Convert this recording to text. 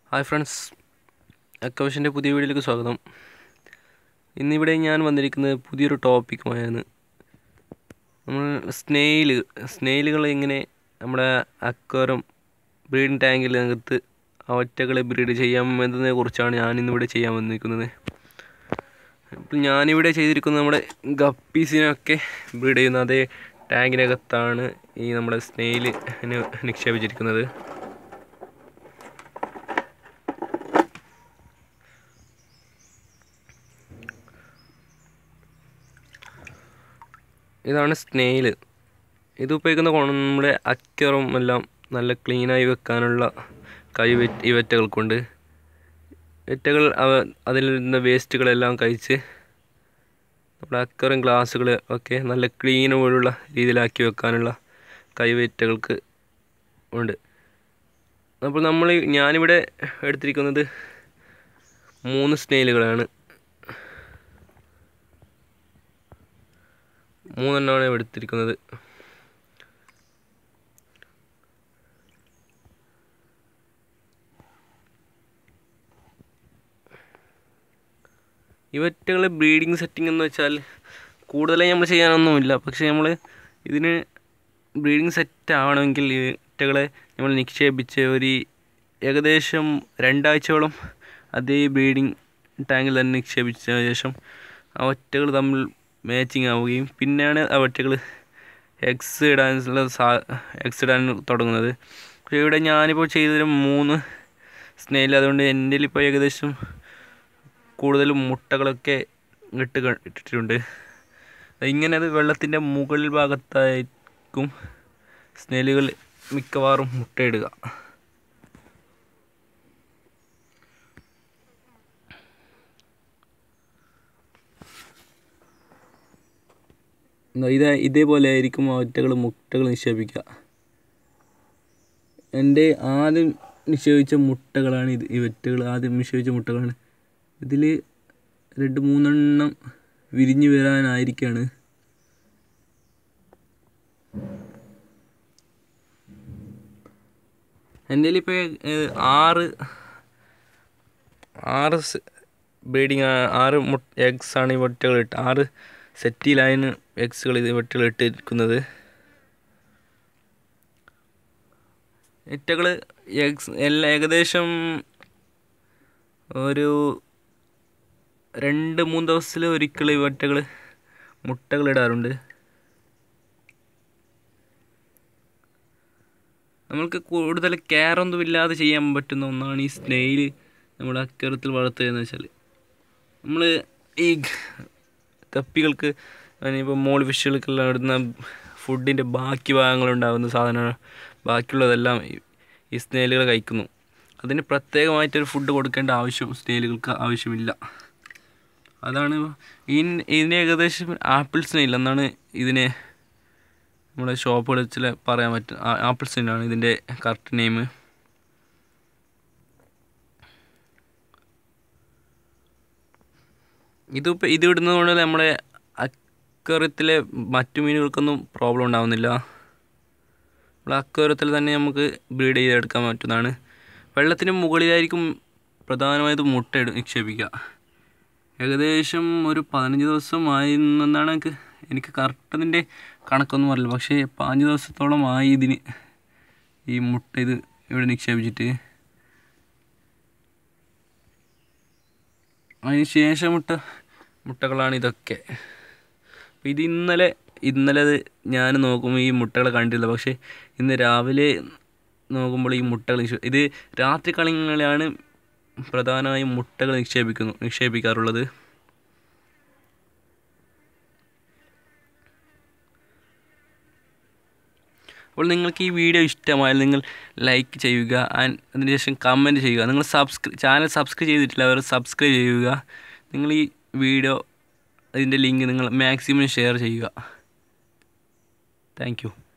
hi friends അക്കവശൻ്റെ പുതിയ വീഡിയോയിലേക്ക് സ്വാഗതം ഇന്നിവിടെ ഞാൻ വന്നിരിക്കുന്നത് പുതിയൊരു ടോപ്പിക്കുമായാണ് നമ്മൾ സ്നെയിൽ സ്നെയിലുകൾ എങ്ങനെ നമ്മുടെ അക്വറും ബ്രീഡിംഗ് ടാങ്കിനകത്ത് ഒറ്റകളെ ബ്രീഡ് ചെയ്യാം എന്നതിനെ കുറിച്ചാണ് ഞാനിന്നിവിടെ ചെയ്യാൻ വന്നിരിക്കുന്നത് ഇപ്പോൾ ഞാനിവിടെ ചെയ്തിരിക്കുന്നത് നമ്മുടെ ഗപ്പീസിനൊക്കെ ബ്രീഡ് ചെയ്യുന്ന അതേ ടാങ്കിനകത്താണ് ഈ നമ്മുടെ സ്നെയിൽ നിക്ഷേപിച്ചിരിക്കുന്നത് ഇതാണ് സ്നെയിൽ ഇത് ഉപയോഗിക്കുന്ന കോണം നമ്മുടെ അക്വറും എല്ലാം നല്ല ക്ലീനായി വെക്കാനുള്ള കഴിവ് ഈ വെറ്റകൾക്കുണ്ട് വെറ്റകൾ അവ അതിൽ നിന്ന് വേസ്റ്റുകളെല്ലാം കഴിച്ച് നമ്മുടെ അക്വറും ഗ്ലാസ്സുകൾ ഒക്കെ നല്ല ക്ലീൻ പോലുള്ള രീതിയിലാക്കി വെക്കാനുള്ള കൈവേറ്റകൾക്ക് ഉണ്ട് അപ്പോൾ നമ്മൾ ഞാനിവിടെ എടുത്തിരിക്കുന്നത് മൂന്ന് സ്നെയിലുകളാണ് മൂന്നെണ്ണമാണ് എടുത്തിരിക്കുന്നത് ഇവറ്റകളെ ബ്രീഡിങ് സെറ്റിംഗ് എന്ന് വെച്ചാൽ കൂടുതലായി നമ്മൾ ചെയ്യാനൊന്നുമില്ല പക്ഷേ നമ്മൾ ഇതിന് ബ്രീഡിങ് സെറ്റ് ആവണമെങ്കിൽ ഇവറ്റകളെ നമ്മൾ നിക്ഷേപിച്ച് ഒരു ഏകദേശം രണ്ടാഴ്ചയോളം അതേ ബ്രീഡിങ് ടാങ്കിൽ തന്നെ നിക്ഷേപിച്ച ശേഷം ആ ഒറ്റകൾ തമ്മിൽ മാച്ചിങ് ആവുകയും പിന്നെയാണ് ആ ഒറ്റകൾ എക്സ് ഇടാനുള്ള സാ എക്സ് ഇടാൻ തുടങ്ങുന്നത് പക്ഷേ ഇവിടെ ഞാനിപ്പോൾ ചെയ്തതിന് മൂന്ന് സ്നെയിൽ അതുകൊണ്ട് എൻ്റെ ഇപ്പോൾ ഏകദേശം കൂടുതലും മുട്ടകളൊക്കെ ഇട്ട് ഇട്ടിട്ടുണ്ട് ഇങ്ങനെ അത് വെള്ളത്തിൻ്റെ മുകൾ ഭാഗത്തായിരിക്കും സ്നെയിലുകൾ മിക്കവാറും മുട്ടയിടുക ഇത് ഇതേപോലെ ആയിരിക്കും ഒറ്റകൾ മുട്ടകൾ നിക്ഷേപിക്കുക എൻ്റെ ആദ്യം നിക്ഷേപിച്ച മുട്ടകളാണ് ഇത് ഈ വെറ്റുകൾ ആദ്യം നിക്ഷേപിച്ച മുട്ടകളാണ് ഇതിൽ രണ്ട് മൂന്നെണ്ണം വിരിഞ്ഞു വരാനായിരിക്കാണ് എൻ്റെ ഇപ്പോൾ ആറ് ആറ് ബ്രീഡിങ് ആറ് മുട്ട എഗ്സ് ആണ് ഈ വെട്ടുകൾ ഇട്ട് ആറ് സെറ്റിയിലാണ് എഗ്സുകൾ ഇത് വെട്ടുകൾ ഇട്ടിരിക്കുന്നത് എറ്റകൾ എഗ്സ് എല്ലാ ഏകദേശം ഒരു രണ്ട് മൂന്ന് ദിവസത്തിൽ ഒരിക്കൽ ഈ വെട്ടകൾ മുട്ടകൾ ഇടാറുണ്ട് നമ്മൾക്ക് കൂടുതൽ കെയറൊന്നും ഇല്ലാതെ ചെയ്യാൻ പറ്റുന്ന ഒന്നാണ് ഈ സ്നെയിൽ നമ്മുടെ അക്കരത്തിൽ വളർത്തുക എന്ന് വെച്ചാൽ നമ്മൾ ഈ കപ്പികൾക്ക് ഇപ്പോൾ മോൾ ഫിഷുകൾക്കെല്ലാം ഇടുന്ന ഫുഡിൻ്റെ ബാക്കി ഭാഗങ്ങളുണ്ടാകുന്ന സാധനങ്ങൾ ബാക്കിയുള്ളതെല്ലാം ഈ സ്നേലുകൾ കഴിക്കുന്നു അതിന് പ്രത്യേകമായിട്ടൊരു ഫുഡ് കൊടുക്കേണ്ട ആവശ്യം സ്നേലുകൾക്ക് ആവശ്യമില്ല അതാണ് ഈ ഇതിന് ഏകദേശം ആപ്പിൾ സ്നെയിൽ എന്നാണ് ഇതിനെ നമ്മുടെ ഷോപ്പുകളിൽ ചില പറയാൻ പറ്റും ആപ്പിൾ സ്നെയിലാണ് ഇതിൻ്റെ കറക്റ്റ് നെയിം ഇതിപ്പോൾ ഇത് ഇടുന്നത് കൊണ്ട് നമ്മുടെ അക്വറിയത്തിലെ മറ്റു മീനുകൾക്കൊന്നും പ്രോബ്ലം ഉണ്ടാകുന്നില്ല നമ്മൾ അക്വറിയത്തിൽ തന്നെ നമുക്ക് ബ്രീഡ് ചെയ്തെടുക്കാൻ പറ്റുന്നതാണ് വെള്ളത്തിന് മുകളിലായിരിക്കും പ്രധാനമായിട്ടും മുട്ട നിക്ഷേപിക്കുക ഏകദേശം ഒരു പതിനഞ്ച് ദിവസമായി എന്നാണ് എനിക്ക് എനിക്ക് കറക്റ്റ് അതിൻ്റെ കണക്കൊന്നും അറിയില്ല പക്ഷേ പതിനഞ്ച് ദിവസത്തോളം ആയി ഇതിന് ഈ മുട്ട ഇത് ഇവിടെ നിക്ഷേപിച്ചിട്ട് അതിന് ശേഷം മുട്ട മുട്ടകളാണ് ഇതൊക്കെ അപ്പോൾ ഇത് ഇന്നലെ ഇന്നലെ അത് ഞാൻ നോക്കുമ്പോൾ ഈ മുട്ടകളെ കണ്ടില്ല പക്ഷേ ഇന്ന് രാവിലെ നോക്കുമ്പോൾ ഈ മുട്ടകൾ ഇത് രാത്രി കളികളിലാണ് പ്രധാനമായും മുട്ടകൾ നിക്ഷേപിക്കുന്നു നിക്ഷേപിക്കാറുള്ളത് അപ്പോൾ നിങ്ങൾക്ക് ഈ വീഡിയോ ഇഷ്ടമായാൽ നിങ്ങൾ ലൈക്ക് ചെയ്യുക ആൻഡ് അതിനുശേഷം കമൻറ്റ് ചെയ്യുക നിങ്ങൾ സബ്സ്ക്രൈ ചാനൽ സബ്സ്ക്രൈബ് ചെയ്തിട്ടില്ല അവർ സബ്സ്ക്രൈബ് ചെയ്യുക നിങ്ങൾ ഈ വീഡിയോ അതിൻ്റെ ലിങ്ക് നിങ്ങൾ മാക്സിമം ഷെയർ ചെയ്യുക താങ്ക്